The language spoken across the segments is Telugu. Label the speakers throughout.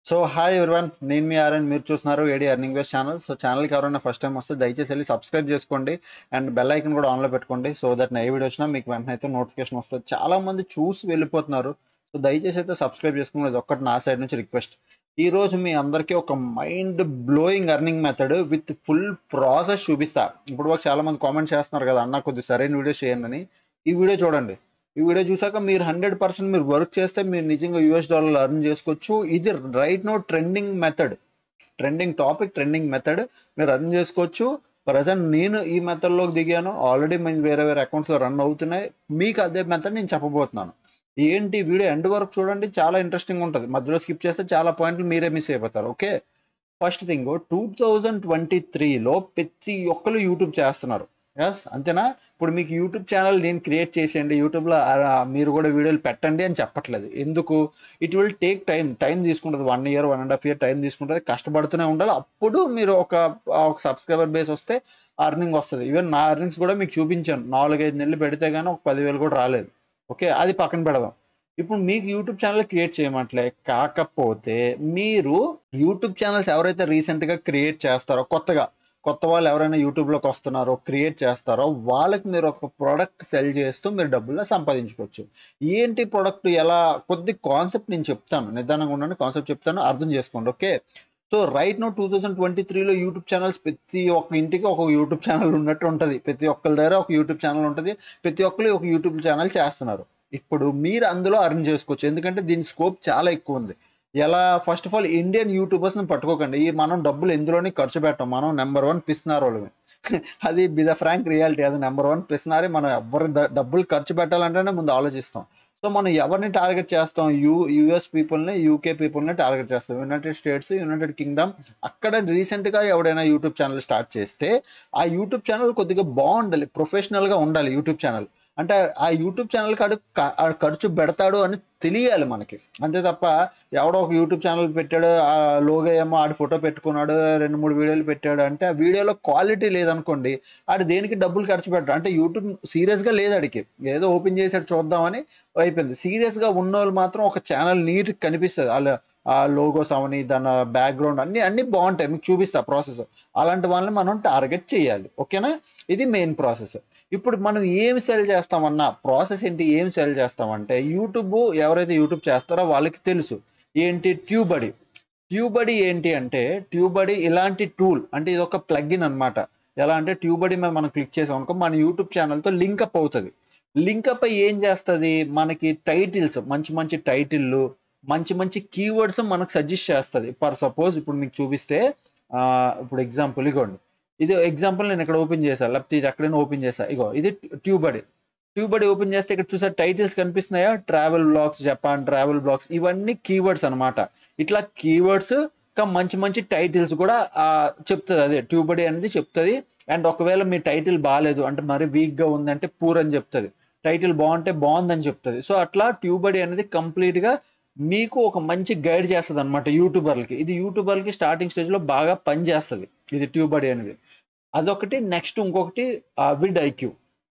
Speaker 1: సో హాయ్ ఎవరివన్ నేను మీ ఆర్ఎన్ మీరు చూస్తున్నారు AD earning ways channel so ఛానల్కి ఎవరైనా ఫస్ట్ టైం వస్తే దయచేసి వెళ్ళి సబ్స్క్రైబ్ చేసుకోండి అండ్ బెల్ ఐకన్ కూడా ఆన్లో పెట్టుకోండి సో దట్ నా ఏ వీడియో వచ్చినా మీకు వెంటనే అయితే నోటిఫికేషన్ వస్తుంది చాలా మంది చూసి వెళ్ళిపోతున్నారు సో దయచేసి అయితే సబ్స్క్రైబ్ చేసుకునేది ఒక్కటి నా సైడ్ నుంచి రిక్వెస్ట్ ఈ రోజు మీ అందరికీ ఒక mind blowing earning method with full process చూపిస్తా ఇప్పుడు వరకు చాలా మంది కామెంట్ చేస్తున్నారు కదా అన్న కొద్దిగా సరైన వీడియో చేయండి అని ఈ వీడియో చూడండి ఈ వీడియో చూసాక మీరు హండ్రెడ్ పర్సెంట్ మీరు వర్క్ చేస్తే మీరు నిజంగా యూఎస్ డాలర్లు అర్న్ చేసుకోవచ్చు ఇది right now trending method trending topic trending method మీరు అర్న్ చేసుకోవచ్చు ప్రజెంట్ నేను ఈ మెథడ్లోకి దిగాను ఆల్రెడీ మేము వేరే వేరే అకౌంట్స్లో రన్ అవుతున్నాయి మీకు అదే మెథడ్ నేను చెప్పబోతున్నాను ఏంటి వీడియో ఎండ్ వరకు చూడండి చాలా ఇంట్రెస్టింగ్ ఉంటుంది మధ్యలో స్కిప్ చేస్తే చాలా పాయింట్లు మీరే మిస్ అయిపోతారు okay first thing two thousand twenty త్రీలో ప్రతి ఒక్కరు యూట్యూబ్ చేస్తున్నారు ఎస్ అంతేనా ఇప్పుడు మీకు యూట్యూబ్ ఛానల్ నేను క్రియేట్ చేసేయండి యూట్యూబ్లో మీరు కూడా వీడియోలు పెట్టండి అని చెప్పట్లేదు ఎందుకు it will take time time తీసుకుంటుంది one year one and half year time తీసుకుంటుంది కష్టపడుతూనే ఉండాలి అప్పుడు మీరు ఒక ఒక సబ్స్క్రైబర్ బేస్ వస్తే అర్నింగ్ వస్తుంది ఈవెన్ నా అర్నింగ్స్ కూడా మీకు చూపించాను నాలుగైదు నెలలు పెడితే కానీ ఒక పదివేలు కూడా రాలేదు ఓకే అది పక్కన పెడదాం ఇప్పుడు మీకు యూట్యూబ్ ఛానల్ క్రియేట్ చేయమంటలే కాకపోతే మీరు యూట్యూబ్ ఛానల్స్ ఎవరైతే రీసెంట్గా క్రియేట్ చేస్తారో కొత్తగా కొత్త వాళ్ళు ఎవరైనా యూట్యూబ్లోకి వస్తున్నారో క్రియేట్ చేస్తారో వాళ్ళకి మీరు ఒక ప్రోడక్ట్ సెల్ చేస్తూ మీరు డబ్బుల్లో సంపాదించుకోవచ్చు ఏంటి ప్రోడక్ట్ ఎలా కొద్ది కాన్సెప్ట్ నేను చెప్తాను నిదానంగా ఉండండి కాన్సెప్ట్ చెప్తాను అర్థం చేసుకోండి okay so right now two thousand twenty త్రీలో యూట్యూబ్ ఛానల్స్ ప్రతి ఒక్క ఇంటికి ఒక యూట్యూబ్ ఛానల్ ఉన్నట్టు ఉంటుంది ప్రతి ఒక్కరి దగ్గర ఒక యూట్యూబ్ ఛానల్ ఉంటుంది ప్రతి ఒక్కరు ఒక యూట్యూబ్ ఛానల్ చేస్తున్నారు ఇప్పుడు మీరు అందులో అర్న్ చేసుకోవచ్చు ఎందుకంటే దీని స్కోప్ చాలా ఎక్కువ ఉంది ఎలా ఫస్ట్ ఆఫ్ ఆల్ ఇండియన్ యూట్యూబర్స్ని పట్టుకోకండి ఈ మనం డబ్బులు ఎందులోని ఖర్చు పెట్టాం మనం నెంబర్ వన్ పిస్తున్నారు వాళ్ళని అది బిద ఫ్రాంక్ రియాలిటీ అది నెంబర్ వన్ పిస్తున్నారు మనం ఎవరి డబ్బులు ఖర్చు పెట్టాలంటేనే ముందు ఆలోచిస్తాం సో మనం ఎవరిని టార్గెట్ చేస్తాం యూ యూఎస్ పీపుల్ని యూకే పీపుల్ని టార్గెట్ చేస్తాం యునైటెడ్ స్టేట్స్ యునైటెడ్ కింగ్డమ్ అక్కడ రీసెంట్గా ఎవడైనా యూట్యూబ్ ఛానల్ స్టార్ట్ చేస్తే ఆ యూట్యూబ్ ఛానల్ కొద్దిగా బాగుండాలి ప్రొఫెషనల్గా ఉండాలి యూట్యూబ్ ఛానల్ అంటే ఆ యూట్యూబ్ ఛానల్ కాడు ఖర్చు పెడతాడు అని తెలియాలి మనకి అంతే తప్ప ఎవడో ఒక యూట్యూబ్ ఛానల్ పెట్టాడు ఆ లోగో ఏమో ఆడి ఫోటో పెట్టుకున్నాడు రెండు మూడు వీడియోలు పెట్టాడు అంటే ఆ వీడియోలో క్వాలిటీ లేదనుకోండి ఆడు దేనికి డబ్బులు ఖర్చు పెట్టాడు అంటే యూట్యూబ్ సీరియస్గా లేదు ఆడికి ఏదో ఓపెన్ చేసాడు చూద్దామని అయిపోయింది సీరియస్గా ఉన్న వాళ్ళు మాత్రం ఒక ఛానల్ నీట్ కనిపిస్తుంది వాళ్ళ ఆ లోగోస్ అవని దాని బ్యాక్గ్రౌండ్ అన్ని అన్ని బాగుంటాయి మీకు చూపిస్తా ప్రాసెస్ అలాంటి వాళ్ళని మనం టార్గెట్ చేయాలి ఓకేనా ఇది మెయిన్ ప్రాసెస్ ఇప్పుడు మనం ఏం సెల్ చేస్తామన్నా ప్రాసెస్ ఏంటి ఏం సెల్ చేస్తామంటే యూట్యూబ్ ఎవరైతే యూట్యూబ్ చేస్తారో వాళ్ళకి తెలుసు ఏంటి ట్యూబడి ట్యూబడి ఏంటి అంటే ట్యూబడి ఇలాంటి టూల్ అంటే ఇది ఒక ప్లగ్ఇన్ అనమాట ఎలా అంటే ట్యూబడి మీద మనం క్లిక్ చేసాం అనుకో మన యూట్యూబ్ ఛానల్తో లింకప్ అవుతుంది లింకప్ అయ్యి ఏం చేస్తుంది మనకి టైటిల్స్ మంచి మంచి టైటిల్లు మంచి మంచి కీవర్డ్స్ మనకు సజెస్ట్ చేస్తుంది ఫర్ సపోజ్ ఇప్పుడు మీకు చూపిస్తే ఇప్పుడు ఎగ్జాంపుల్ ఇగోండి ఇది ఎగ్జాంపుల్ నేను ఇక్కడ ఓపెన్ చేశాను లేకపోతే ఇది ఎక్కడైనా ఓపెన్ చేశాను ఇగో ఇది ట్యూబడి ట్యూబడి ఓపెన్ చేస్తే ఇక్కడ చూసే టైటిల్స్ కనిపిస్తున్నాయా travel blogs Japan travel blogs ఇవన్నీ కీవర్డ్స్ అనమాట ఇట్లా కీవర్డ్స్ ఇంకా మంచి మంచి టైటిల్స్ కూడా చెప్తుంది అదే ట్యూబడి అనేది చెప్తుంది అండ్ ఒకవేళ మీ టైటిల్ బాగాలేదు అంటే మరి వీక్గా ఉందంటే పూర్ అని చెప్తుంది టైటిల్ బాగుంటే బాగుందని చెప్తుంది సో అట్లా ట్యూబడి అనేది కంప్లీట్గా మీకు ఒక మంచి గైడ్ చేస్తుంది అనమాట యూట్యూబర్లకి ఇది యూట్యూబర్లకి స్టార్టింగ్ స్టేజ్లో బాగా పనిచేస్తుంది ఇది ట్యూబడి అనేది అదొకటి నెక్స్ట్ ఇంకొకటి విడ్ ఐక్యూ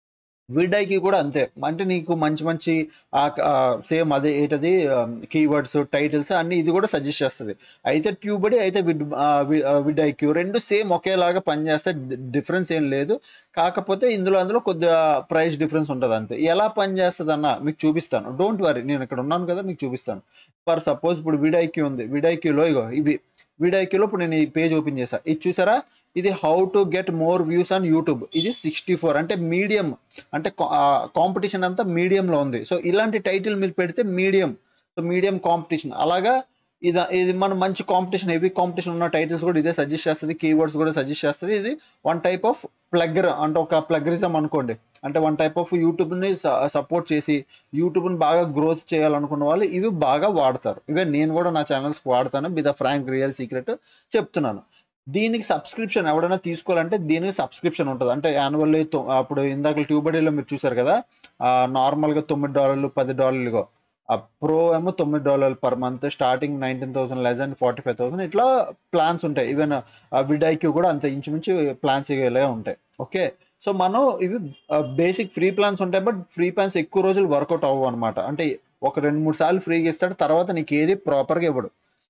Speaker 1: విడ్ ఐక్యూ కూడా అంతే అంటే నీకు మంచి మంచి సేమ్ అదే ఏంటది కీవర్డ్స్ టైటిల్స్ అన్ని ఇది కూడా సజెస్ట్ చేస్తుంది అయితే ట్యూబడి అయితే విడ్ విడ్ ఐక్యూ రెండు సేమ్ ఒకేలాగా పనిచేస్తే డిఫరెన్స్ ఏం లేదు కాకపోతే ఇందులో అందులో కొద్దిగా ప్రైస్ డిఫరెన్స్ ఉంటుంది అంతే ఎలా పనిచేస్తుంది అన్న మీకు చూపిస్తాను డోంట్ వరీ నేను ఇక్కడ ఉన్నాను కదా మీకు చూపిస్తాను ఫర్ సపోజ్ ఇప్పుడు విడ్ ఐక్యూ ఉంది విడ్ ఐక్యూలో ఇగో ఇవి విడాయిక్యూలో ఇప్పుడు నేను ఈ పేజ్ ఓపెన్ చేశాను ఇది చూసారా ఇది how to get more views on YouTube ఇది సిక్స్టీ ఫోర్ అంటే మీడియం అంటే కాంపిటీషన్ అంతా మీడియంలో ఉంది సో ఇలాంటి టైటిల్ మీరు పెడితే మీడియం సో మీడియం కాంపిటీషన్ అలాగా ఇది ఇది మనం మంచి కాంపిటీషన్ హెవీ కాంపిటీషన్ ఉన్న టైటిల్స్ కూడా ఇదే సజెస్ట్ చేస్తుంది కీవర్డ్స్ కూడా సజెస్ట్ చేస్తుంది ఇది వన్ టైప్ ఆఫ్ ప్లగ్గర్ అంటే ఒక ప్లగరిజం అనుకోండి అంటే వన్ టైప్ ఆఫ్ యూట్యూబ్ని సపోర్ట్ చేసి యూట్యూబ్ని బాగా గ్రోత్ చేయాలనుకున్న వాళ్ళు ఇవి బాగా వాడతారు ఇవే నేను కూడా నా ఛానల్స్కి వాడతాను be the frank real secret చెప్తున్నాను దీనికి సబ్స్క్రిప్షన్ ఎవడైనా తీసుకోవాలంటే దీనికి సబ్స్క్రిప్షన్ ఉంటుంది అంటే యాన్యువల్లీ అప్పుడు ఇందాక ట్యూబడీలో మీరు చూసారు కదా నార్మల్గా తొమ్మిది డాలర్లు పది డాలర్లుగో ప్రో ఏమో తొమ్మిది డాలర్లు per month starting nineteen thousand less and forty five thousand ఇట్లా ప్లాన్స్ ఉంటాయి ఈవెన్ విడైక్యూ కూడా అంత ఇంచుమించు ప్లాన్స్ ఇలా ఉంటాయి ఓకే సో మనం ఇవి బేసిక్ ఫ్రీ ప్లాన్స్ ఉంటాయి బట్ ఫ్రీ ప్లాన్స్ ఎక్కువ రోజులు వర్కౌట్ అవ్వవు అనమాట అంటే ఒక రెండు మూడు సార్లు ఫ్రీగా ఇస్తాడు తర్వాత నీకు ఏది ప్రాపర్గా ఇవ్వడు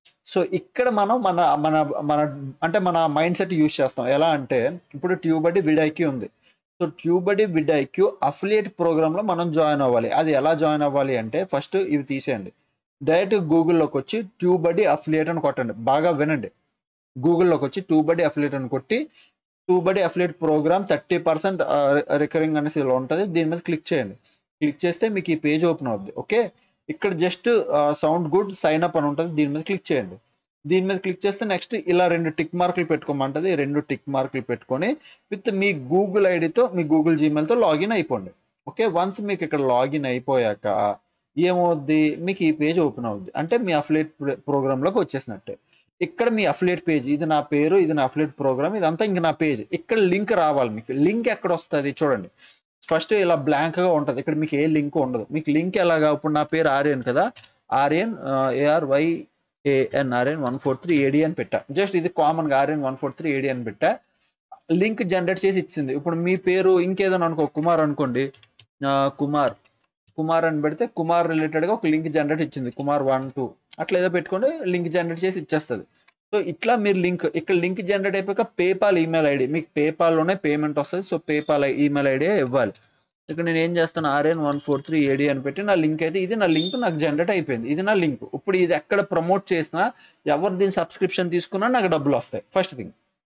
Speaker 1: సో ఇక్కడ మనం మన మన మన అంటే మన మైండ్ సెట్ యూస్ చేస్తాం ఎలా అంటే ఇప్పుడు ట్యూబడి విడైక్యూ ఉంది సో ట్యూబడి విడైక్యూ అఫిలియేట్ ప్రోగ్రామ్లో మనం జాయిన్ అవ్వాలి అది ఎలా జాయిన్ అవ్వాలి అంటే ఫస్ట్ ఇవి తీసేయండి డైరెక్ట్ గూగుల్లోకి వచ్చి ట్యూబడి అఫిలియేట్ అని కొట్టండి బాగా వినండి గూగుల్లోకి వచ్చి ట్యూబడి అఫిలియేట్ అని కొట్టి TubeBuddy affiliate program thirty percent recurring అనేసి ఇలా ఉంటుంది దీని మీద క్లిక్ చేయండి క్లిక్ చేస్తే మీకు ఈ పేజ్ ఓపెన్ అవుద్ది ఓకే ఇక్కడ just sound good sign up అని ఉంటుంది దీని మీద క్లిక్ చేయండి దీని మీద క్లిక్ చేస్తే నెక్స్ట్ ఇలా రెండు టిక్ మార్కులు పెట్టుకోమంటది రెండు టిక్ మార్కులు పెట్టుకొని విత్ మీ గూగుల్ ఐడితో మీ గూగుల్ జీమెయిల్తో లాగిన్ అయిపోండి ఓకే వన్స్ మీకు ఇక్కడ లాగిన్ అయిపోయాక ఏమవుద్ది మీకు ఈ పేజ్ ఓపెన్ అవుద్ది అంటే మీ అఫిలియేట్ ప్రోగ్రాంలోకి వచ్చేసినట్టే ఇక్కడ మీ అఫిలియేట్ పేజ్ ఇది నా పేరు ఇది నా అఫిలియేట్ ప్రోగ్రామ్ ఇదంతా ఇంక నా పేజ్ ఇక్కడ లింక్ రావాలి మీకు లింక్ ఎక్కడ వస్తుంది చూడండి ఫస్ట్ ఇలా బ్లాంక్గా ఉంటుంది ఇక్కడ మీకు ఏ లింక్ ఉండదు మీకు లింక్ ఎలాగా ఇప్పుడు నా పేరు ఆర్యన్ కదా Aryan ARY AN RN one four three AD అని పెట్టా జస్ట్ ఇది కామన్గా RN one four three AD అని పెట్టా లింక్ జనరేట్ చేసి ఇచ్చింది ఇప్పుడు మీ పేరు ఇంకేదైనా అనుకో కుమార్ అనుకోండి ఆ, కుమార్ కుమార్ అని పెడితే కుమార్ రిలేటెడ్గా ఒక లింక్ జనరేట్ ఇచ్చింది కుమార్ వన్ టూ అట్లా ఏదో పెట్టుకోండి లింక్ జనరేట్ చేసి ఇచ్చేస్తుంది సో ఇట్లా మీరు లింక్ ఇక్కడ లింక్ జనరేట్ అయిపోయాక పేపాల్ ఈమెయిల్ ఐడి మీకు పేపాల్లోనే పేమెంట్ వస్తుంది సో పేపాల్ ఈమెయిల్ ఐడి ఇవ్వాలి ఇక్కడ నేను ఏం చేస్తాను RN one four three AD అని పెట్టి నా లింక్ అయితే ఇది నా లింక్ నాకు జనరేట్ అయిపోయింది ఇది నా లింక్ ఇప్పుడు ఇది ఎక్కడ ప్రమోట్ చేసినా ఎవరు దీని సబ్స్క్రిప్షన్ తీసుకున్నా నాకు డబ్బులు వస్తాయి ఫస్ట్ థింగ్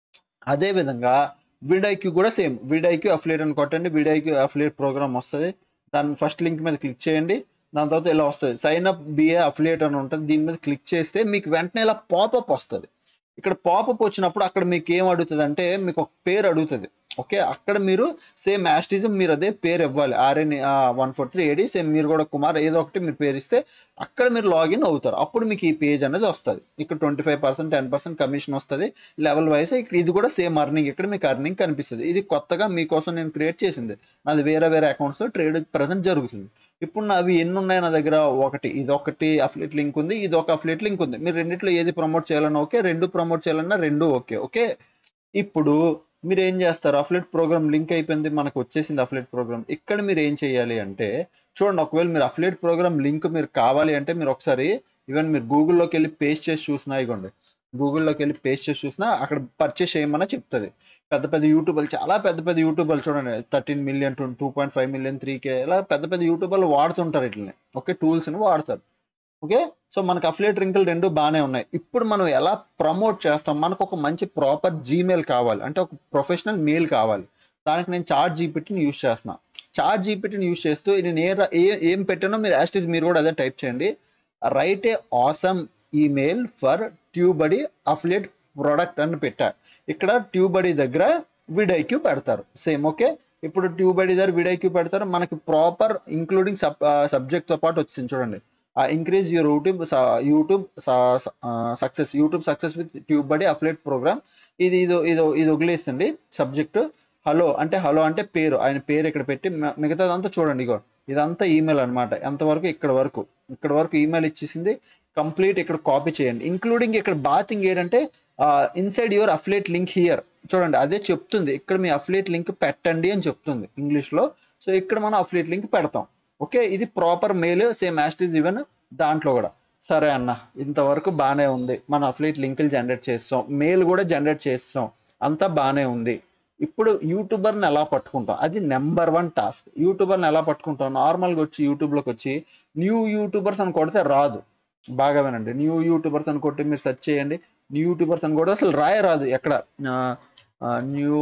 Speaker 1: అదే విధంగా విడైక్యూ కూడా సేమ్ విడైక్యూ అఫిలియేట్ అని కొట్టండి విడైక్యూ అఫిలియేట్ ప్రోగ్రామ్ వస్తుంది దాని ఫస్ట్ లింక్ మీద క్లిక్ చేయండి దాని తర్వాత ఇలా వస్తుంది సైన్ అప్ బిఏ అఫిలియేట్ అని ఉంటుంది దీని మీద క్లిక్ చేస్తే మీకు వెంటనే ఇలా పాపప్ వస్తుంది ఇక్కడ పాపప్ వచ్చినప్పుడు అక్కడ మీకు ఏం అడుగుతుంది అంటే మీకు ఒక పేరు అడుగుతుంది ఓకే అక్కడ మీరు సేమ్ యాస్టిజం మీరు అదే పేరు ఇవ్వాలి RN one four three AD same మీరు కూడా కుమార్ ఏదో ఒకటి మీరు పేరు ఇస్తే అక్కడ మీరు లాగిన్ అవుతారు అప్పుడు మీకు ఈ పేజ్ అనేది వస్తుంది ఇక్కడ twenty five percent ten percent commission వస్తుంది లెవెల్ వైజ్ ఇక్కడ ఇది కూడా సేమ్ అర్నింగ్ ఇక్కడ మీకు అర్నింగ్ కనిపిస్తుంది ఇది కొత్తగా మీకోసం నేను క్రియేట్ చేసింది నాది వేరే వేరే అకౌంట్స్లో ట్రేడ్ ప్రజెంట్ జరుగుతుంది ఇప్పుడు నావి ఎన్ని ఉన్నాయి నా దగ్గర ఒకటి ఇది ఒకటి అఫ్లెట్ లింక్ ఉంది ఇది ఒక అఫ్లెట్ లింక్ ఉంది మీరు రెండిట్లో ఏది ప్రమోట్ చేయాలన్నా ఓకే రెండు ప్రమోట్ చేయాలన్నా రెండు ఓకే ఓకే ఇప్పుడు మీరు ఏం చేస్తారు అఫ్లెట్ ప్రోగ్రామ్ లింక్ అయిపోయింది మనకు వచ్చేసింది అఫ్లెట్ ప్రోగ్రామ్ ఇక్కడ మీరు ఏం చేయాలి అంటే చూడండి ఒకవేళ మీరు అఫ్లెట్ ప్రోగ్రామ్ లింక్ మీరు కావాలి అంటే మీరు ఒకసారి ఈవెన్ మీరు గూగుల్లోకి వెళ్ళి పేస్ట్ చేసి చూసినా ఇగోండి గూగుల్లోకి వెళ్ళి పేస్ట్ చేసి చూసినా అక్కడ పర్చేస్ చేయమని చెప్తుంది పెద్ద పెద్ద యూట్యూబర్లు చాలా పెద్ద పెద్ద యూట్యూబర్లు చూడండి thirteen million two point five million three K ఇలా పెద్ద పెద్ద యూట్యూబర్లు వాడుతుంటారు ఇట్లనే ఓకే టూల్స్ని వాడతారు ఓకే సో మనకు అఫ్లేట్ రింకులు రెండు బాగానే ఉన్నాయి ఇప్పుడు మనం ఎలా ప్రమోట్ చేస్తాం మనకు ఒక మంచి ప్రాపర్ జీమెయిల్ కావాలి అంటే ఒక ప్రొఫెషనల్ మెయిల్ కావాలి దానికి నేను చార్ట్ జీపీటీని యూస్ చేస్తున్నా చార్ట్ జీపీటీని యూస్ చేస్తూ నేను ఏ ర- ఏ ఏం పెట్టానో మీరు యాస్టీస్ మీరు కూడా అదే టైప్ చేయండి write a awesome email for TubeBuddy affiliate product అని పెట్టా ఇక్కడ ట్యూబడి దగ్గర విడైక్యూ పెడతారు సేమ్ ఓకే ఇప్పుడు ట్యూబడి దగ్గర విడైక్యూ పెడతారు మనకి ప్రాపర్ ఇంక్లూడింగ్ సబ్ సబ్జెక్ట్తో పాటు వచ్చింది చూడండి increase your YouTube YouTube success YouTube success with TubeBuddy affiliate program ఇది ఇది ఇది ఇది వదిలేస్తుంది సబ్జెక్టు హలో అంటే హలో అంటే పేరు ఆయన పేరు ఇక్కడ పెట్టి మ- మిగతాదంతా చూడండి ఇగో ఇదంతా ఈమెయిల్ అనమాట ఎంతవరకు ఇక్కడ వరకు ఇక్కడ వరకు ఈమెయిల్ ఇచ్చేసింది కంప్లీట్ ఇక్కడ కాపీ చేయండి ఇంక్లూడింగ్ ఇక్కడ బాతింగ్ ఏంటంటే inside your affiliate link here చూడండి అదే చెప్తుంది ఇక్కడ మీ అఫ్లేట్ లింక్ పెట్టండి అని చెప్తుంది ఇంగ్లీష్లో సో ఇక్కడ మనం అఫ్లేట్ లింక్ పెడతాం ఓకే ఇది proper mail same as it is even దాంట్లో కూడా సరే అన్న ఇంతవరకు బాగానే ఉంది మన అఫ్లేట్ లింకులు జనరేట్ చేస్తాం మెయిల్ కూడా జనరేట్ చేస్తాం అంతా బాగానే ఉంది ఇప్పుడు యూట్యూబర్ని ఎలా పట్టుకుంటాం అది నెంబర్ వన్ టాస్క్ యూట్యూబర్ని ఎలా పట్టుకుంటాం నార్మల్గా వచ్చి యూట్యూబ్లోకి వచ్చి న్యూ యూట్యూబర్స్ అని కొడితే రాదు బాగా వినండి న్యూ యూట్యూబర్స్ అని కొట్టి మీరు సెర్చ్ చేయండి న్యూ యూట్యూబర్స్ అని కూడా అసలు రాయ రాదు ఎక్కడ న్యూ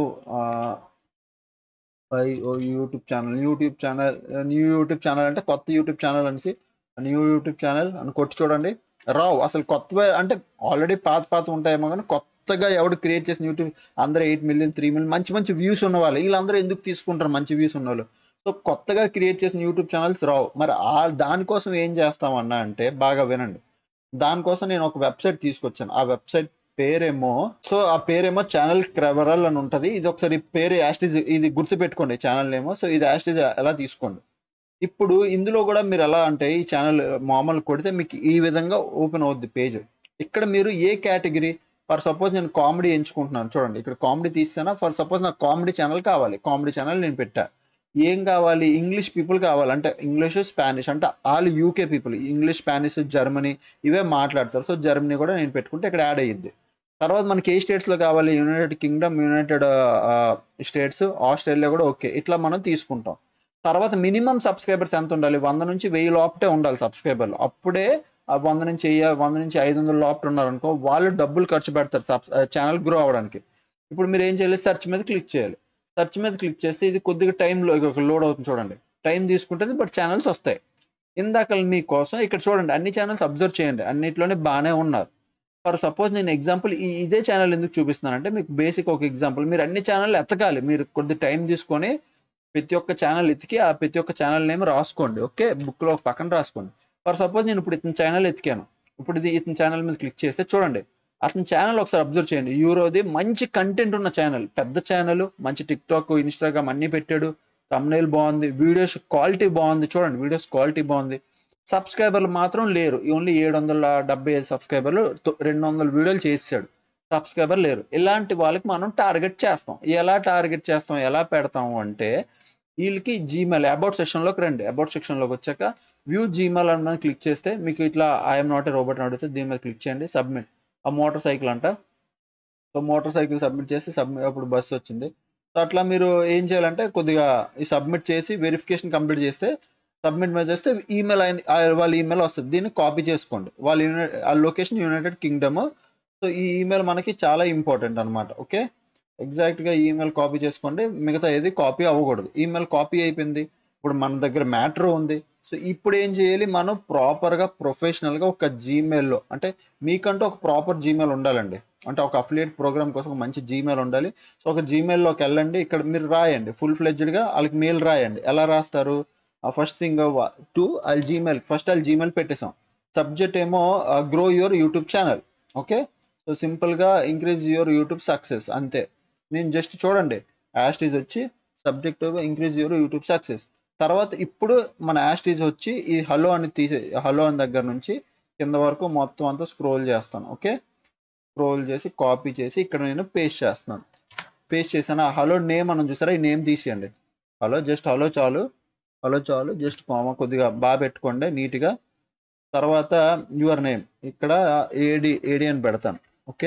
Speaker 1: బై ఓ YouTube channel YouTube channel new YouTube channel అంటే కొత్త యూట్యూబ్ ఛానల్ అనేసి న్యూ యూట్యూబ్ ఛానల్ అని కొట్టి చూడండి రావు అసలు కొత్త అంటే ఆల్రెడీ పాత పాత ఉంటాయేమో కానీ కొత్తగా ఎవడు క్రియేట్ చేసిన యూట్యూబ్ అందరూ ఎయిట్ మిలియన్ త్రీ మిలియన్ మంచి మంచి వ్యూస్ ఉన్న వాళ్ళు వీళ్ళందరూ ఎందుకు తీసుకుంటారు మంచి వ్యూస్ ఉన్న వాళ్ళు సో కొత్తగా క్రియేట్ చేసిన యూట్యూబ్ ఛానల్స్ రావు మరి ఆ దానికోసం ఏం చేస్తామన్నా అంటే బాగా వినండి దానికోసం నేను ఒక వెబ్సైట్ తీసుకొచ్చాను ఆ వెబ్సైట్ పేరేమో సో ఆ పేరేమో ఛానల్ క్రెవరల్ అని ఉంటుంది ఇది ఒకసారి పేరు యాస్టిజ్ ఇది గుర్తుపెట్టుకోండి ఛానల్ ఏమో సో ఇది యాస్టిజ్ ఎలా తీసుకోండి ఇప్పుడు ఇందులో కూడా మీరు ఎలా అంటే ఈ ఛానల్ మామూలు కొడితే మీకు ఈ విధంగా ఓపెన్ అవుద్ది పేజ్ ఇక్కడ మీరు ఏ కేటగిరీ ఫర్ సపోజ్ నేను కామెడీ ఎంచుకుంటున్నాను చూడండి ఇక్కడ కామెడీ తీస్తానా ఫర్ సపోజ్ నాకు కామెడీ ఛానల్ కావాలి కామెడీ ఛానల్ నేను పెట్టా ఏం కావాలి ఇంగ్లీష్ పీపుల్ కావాలి అంటే ఇంగ్లీష్ స్పానిష్ అంటే all UK people English Spanish Germany ఇవే మాట్లాడతారు సో జర్మనీ కూడా నేను పెట్టుకుంటే ఇక్కడ యాడ్ అయ్యిద్ది తర్వాత మనకి ఏ స్టేట్స్లో కావాలి United Kingdom United States Australia కూడా ఓకే ఇట్లా మనం తీసుకుంటాం తర్వాత మినిమం సబ్స్క్రైబర్స్ ఎంత ఉండాలి వంద నుంచి వెయ్యి లోపటే ఉండాలి సబ్స్క్రైబర్లు అప్పుడే ఆ వంద నుంచి వెయ్యి వంద నుంచి ఐదు వందల లోపల ఉన్నారనుకో వాళ్ళు డబ్బులు ఖర్చు పెడతారు సబ్ ఛానల్ గ్రో అవ్వడానికి ఇప్పుడు మీరు ఏం చేయాలి సెర్చ్ మీద క్లిక్ చేయాలి సెర్చ్ మీద క్లిక్ చేస్తే ఇది కొద్దిగా టైంలో లోడ్ అవుతుంది చూడండి టైం తీసుకుంటుంది బట్ ఛానల్స్ వస్తాయి ఇందాక మీకోసం ఇక్కడ చూడండి అన్ని ఛానల్స్ అబ్జర్వ్ చేయండి అన్నిట్లోనే బాగానే ఉన్నారు ఫర్ సపోజ్ నేను ఎగ్జాంపుల్ ఈ ఇదే ఛానల్ ఎందుకు చూపిస్తున్నానంటే మీకు బేసిక్ ఒక ఎగ్జాంపుల్ మీరు అన్ని ఛానల్ ఎతకాలి మీరు కొద్ది టైం తీసుకొని ప్రతి ఒక్క ఛానల్ ఎతికి ఆ ప్రతి ఒక్క ఛానల్ నేమ్ రాసుకోండి ఓకే బుక్లో పక్కన రాసుకోండి ఫర్ సపోజ్ నేను ఇప్పుడు ఇతని ఛానల్ ఎతికాను ఇప్పుడు ఇది ఇతని ఛానల్ మీద క్లిక్ చేస్తే చూడండి అతని ఛానల్ ఒకసారి అబ్జర్వ్ చేయండి యూరోది మంచి కంటెంట్ ఉన్న ఛానల్ పెద్ద ఛానల్ మంచి టిక్ టాక్ ఇన్స్టాగ్రామ్ అన్నీ పెట్టాడు తమ్నైల్ బాగుంది వీడియోస్ క్వాలిటీ బాగుంది చూడండి వీడియోస్ క్వాలిటీ బాగుంది సబ్స్క్రైబర్లు మాత్రం లేరు ఓన్లీ ఏడు వందల డెబ్బై ఐదు సబ్స్క్రైబర్లు తొ- రెండు వందల వీడియోలు చేసాడు సబ్స్క్రైబర్ లేరు ఇలాంటి వాళ్ళకి మనం టార్గెట్ చేస్తాం ఎలా టార్గెట్ చేస్తాం ఎలా పెడతాం అంటే వీళ్ళకి జీమెయిల్ అబౌట్ సెక్షన్లోకి రండి అబౌట్ సెక్షన్లోకి వచ్చాక వ్యూ జీమెయిల్ అని మీద క్లిక్ చేస్తే మీకు ఇట్లా ఐఎమ్ నాట్ ఏ రోబోట్ అని అడిగితే దీని మీద క్లిక్ చేయండి సబ్మిట్ ఆ మోటార్ సైకిల్ అంట సో మోటార్ సైకిల్ సబ్మిట్ చేసి సబ్మిట్ అప్పుడు బస్సు వచ్చింది సో అట్లా మీరు ఏం చేయాలంటే కొద్దిగా ఈ సబ్మిట్ చేసి వెరిఫికేషన్ కంప్లీట్ చేస్తే సబ్మిట్ మీద చేస్తే ఈమెయిల్ వాళ్ళ ఈమెయిల్ వస్తుంది దీన్ని కాపీ చేసుకోండి వాళ్ళ యునైటెడ్ ఆ లొకేషన్ యునైటెడ్ కింగ్డమ్ సో ఈ ఈమెయిల్ మనకి చాలా ఇంపార్టెంట్ అనమాట ఓకే ఎగ్జాక్ట్గా ఈమెయిల్ కాపీ చేసుకోండి మిగతా ఏది కాపీ అవ్వకూడదు ఈమెయిల్ కాపీ అయిపోయింది ఇప్పుడు మన దగ్గర మ్యాటర్ ఉంది సో ఇప్పుడు ఏం చేయాలి మనం ప్రాపర్గా ప్రొఫెషనల్గా ఒక జీమెయిల్లో అంటే మీకంటూ ఒక ప్రాపర్ జీమెయిల్ ఉండాలండి అంటే ఒక అఫిలియేట్ ప్రోగ్రామ్ కోసం ఒక మంచి జీమెయిల్ ఉండాలి సో ఒక జీమెయిల్లోకి వెళ్ళండి ఇక్కడ మీరు రాయండి ఫుల్ ఫ్లెడ్జ్డ్గా వాళ్ళకి మెయిల్ రాయండి ఎలా రాస్తారు ఫస్ట్ థింగ్ టు అది జీమెయిల్ ఫస్ట్ అది జీమెయిల్ పెట్టేసాం సబ్జెక్ట్ ఏమో grow your YouTube channel okay so సింపుల్గా ఇంక్రీజ్ యువర్ యూట్యూబ్ సక్సెస్ అంతే నేను జస్ట్ చూడండి యాస్టీజ్ వచ్చి subject increase your YouTube success తర్వాత ఇప్పుడు మన యాస్టీజ్ వచ్చి ఈ హలో అని తీసే హలో అని దగ్గర నుంచి కింద వరకు మొత్తం అంతా స్క్రోల్ చేస్తాను ఓకే స్క్రోల్ చేసి కాపీ చేసి ఇక్కడ నేను పేస్ట్ చేస్తున్నాను పేస్ట్ చేశాను ఆ హలో నేమ్ మనం చూసారా ఈ నేమ్ తీసేయండి హలో జస్ట్ హలో చాలు హలో చాలు జస్ట్ కామ కొద్దిగా బాగా పెట్టుకోండి నీట్గా తర్వాత యువర్ నేమ్ ఇక్కడ ఏడి ఏడి అని పెడతాను ఓకే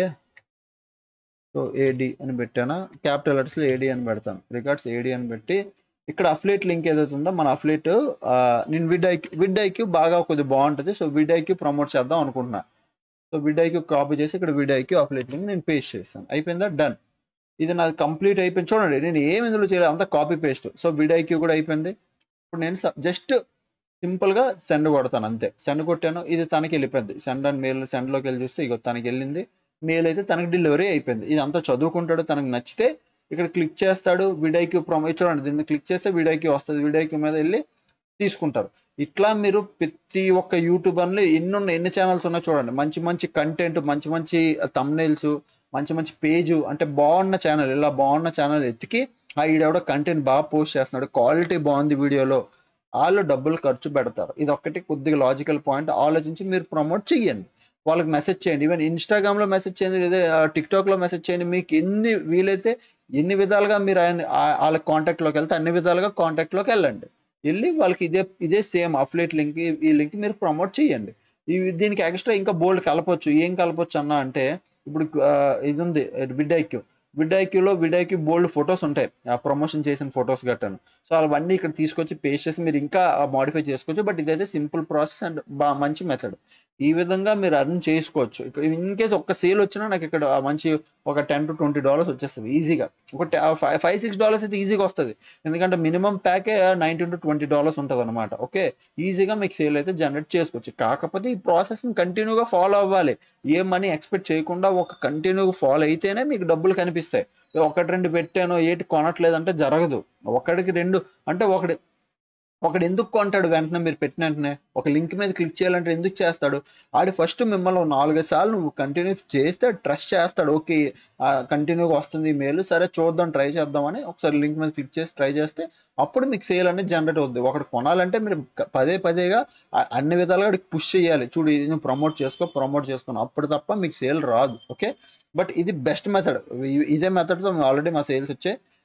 Speaker 1: సో ఏడి అని పెట్టాను క్యాపిటల్ లెటర్స్లో ఏడి అని పెడతాను రికార్డ్స్ ఏడి అని పెట్టి ఇక్కడ అఫ్లేట్ లింక్ ఏదైతే ఉందో మన అఫ్లేట్ నేను విడ్ ఐక్యూ విడ్ ఐక్యూ బాగా కొద్దిగా బాగుంటుంది సో విడ్ ఐక్యూ ప్రమోట్ చేద్దాం అనుకుంటున్నా సో విడ్ ఐక్యూ కాపీ చేసి ఇక్కడ విడ్ ఐక్యూ అఫ్లేట్ లింక్ నేను పేస్ట్ చేస్తాను అయిపోయిందా డన్ ఇది నాది కంప్లీట్ అయిపోయింది చూడండి నేను ఏం ఇందులో చేయలేదు అంతా copy paste so VidIQ కూడా అయిపోయింది ఇప్పుడు నేను జస్ట్ సింపుల్గా సెండ్ కొడతాను అంతే సెండ్ కొట్టాను ఇది తనకి వెళ్ళిపోయింది సెండ్ అండ్ మెయిల్ సెండ్లోకి వెళ్ళి చూస్తే ఇగో తనకి వెళ్ళింది మెయిల్ అయితే తనకి డెలివరీ అయిపోయింది ఇది అంతా చదువుకుంటాడు తనకు నచ్చితే ఇక్కడ క్లిక్ చేస్తాడు విడైక్యూ ప్రొమో చూడండి దీన్ని క్లిక్ చేస్తే విడైక్యూ వస్తుంది విడైక్యూ మీద వెళ్ళి తీసుకుంటారు ఇట్లా మీరు ప్రతి ఒక్క యూట్యూబర్లో ఎన్ని ఉన్నాయి ఎన్ని ఛానల్స్ ఉన్నాయి చూడండి మంచి మంచి కంటెంట్ మంచి మంచి తమ్నైల్స్ మంచి మంచి పేజ్ అంటే బాగున్న ఛానల్ ఇలా బాగున్న ఛానల్ ఎత్తికి ఆ ఈడెవడో కంటెంట్ బాగా పోస్ట్ చేస్తున్నాడు క్వాలిటీ బాగుంది వీడియోలో వాళ్ళు డబ్బులు ఖర్చు పెడతారు ఇది ఒక్కటి కొద్దిగా లాజికల్ పాయింట్ ఆలోచించి మీరు ప్రమోట్ చేయండి వాళ్ళకి మెసేజ్ చేయండి ఈవెన్ ఇన్స్టాగ్రామ్లో మెసేజ్ చేయండి లేదా టిక్టాక్లో మెసేజ్ చేయండి మీకు ఎన్ని వీలైతే ఎన్ని విధాలుగా మీరు ఆయన ఆ- వాళ్ళ కాంటాక్ట్లోకి వెళ్తే అన్ని విధాలుగా కాంటాక్ట్లోకి వెళ్ళండి వెళ్ళి వాళ్ళకి ఇదే ఇదే సేమ్ అఫ్లేట్ లింక్ ఈ లింక్ మీరు ప్రమోట్ చేయండి ఇవి దీనికి ఎక్స్ట్రా ఇంకా బోల్డ్ కలపొచ్చు ఏం కలపొచ్చు అన్న అంటే ఇప్పుడు ఆ, ఇది ఉంది విడ్ ఐక్యూ విడ్ ఐక్యూలో విడ్ ఐక్యూ బోల్డ్ ఫొటోస్ ఉంటాయి ఆ ప్రమోషన్ చేసిన ఫొటోస్ గట్టాను సో అవన్నీ ఇక్కడ తీసుకొచ్చి పేస్ట్ చేసి మీరు ఇంకా మాడిఫై చేసుకోవచ్చు బట్ ఇదైతే సింపుల్ ప్రాసెస్ అండ్ బా మంచి మెథడ్ ఈ విధంగా మీరు అర్న్ చేసుకోవచ్చు ఇక్కడ ఇన్ కేస్ ఒక్క సేల్ వచ్చినా నాకు ఇక్కడ ఆ మంచి ఒక టెన్ టు ట్వంటీ డాలర్స్ వచ్చేస్తుంది ఈజీగా ఒక ఫైవ్ ఫైవ్ సిక్స్ డాలర్స్ అయితే ఈజీగా వస్తుంది ఎందుకంటే మినిమం ప్యాకే నైన్టీన్ టు ట్వంటీ డాలర్స్ ఉంటుంది అనమాట ఓకే ఈజీగా మీకు సేల్ అయితే జనరేట్ చేసుకోవచ్చు కాకపోతే ఈ ప్రాసెస్ని కంటిన్యూగా ఫాలో అవ్వాలి ఏ మనీ ఎక్స్పెక్ట్ చేయకుండా ఒక కంటిన్యూగా ఫాలో అయితేనే మీకు డబ్బులు కనిపిస్తాయి ఒకటి రెండు పెట్టాను ఏటి కొనట్లేదంటే జరగదు ఒకటికి రెండు అంటే ఒకటి ఒకడు ఎందుకు కొంటాడు వెంటనే మీరు పెట్టిన వెంటనే ఒక లింక్ మీద క్లిక్ చేయాలంటే ఎందుకు చేస్తాడు ఆడి ఫస్ట్ మిమ్మల్ని ఒక నాలుగైదు సార్లు నువ్వు కంటిన్యూ చేస్తే ట్రస్ట్ చేస్తాడు ఓకే కంటిన్యూగా వస్తుంది ఈ మెయిల్ సరే చూద్దాం ట్రై చేద్దామని ఒకసారి లింక్ మీద క్లిక్ చేసి ట్రై చేస్తే అప్పుడు మీకు సేల్ అనేది జనరేట్ అవుద్ది ఒకటి కొనాలంటే మీరు క- పదే పదేగా ఆ- అన్ని విధాలుగా పుష్ చేయాలి చూడు ఇది నువ్వు ప్రమోట్ చేసుకో ప్రమోట్ చేసుకోను అప్పుడు తప్ప మీకు సేల్ రాదు ఓకే బట్ ఇది బెస్ట్ మెథడ్ ఇదే మెథడ్తో ఆల్రెడీ మా సేల్స్ వచ్చాయి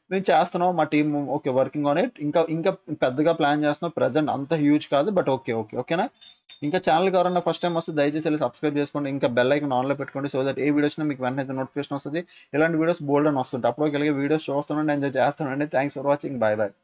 Speaker 1: మేము చేస్తున్నాం మా team okay working on it ఇంకా ఇంకా పెద్దగా ప్లాన్ చేస్తున్నాం ప్రజెంట్ అంత హ్యూజ్ కాదు బట్ ఓకే ఓకే ఓకేనా ఇంకా ఛానల్కి ఎవరైనా ఫస్ట్ టైం వస్తే దయచేసి వెళ్ళి సబ్స్క్రైబ్ చేసుకోండి ఇంకా బెల్ ఐకన్ ఆన్లో పెట్టుకోండి సో దట్ ఏ వీడియోస్ మీకు వెంటనే అయితే నోటిఫికేషన్ వస్తుంది ఇలాంటి వీడియోస్ బోల్డ్ అని వస్తుంటాయి అప్పుడు కలిగే వీడియోస్ చూస్తుండండి ఎంజాయ్ చేస్తుండండి thanks for watching bye bye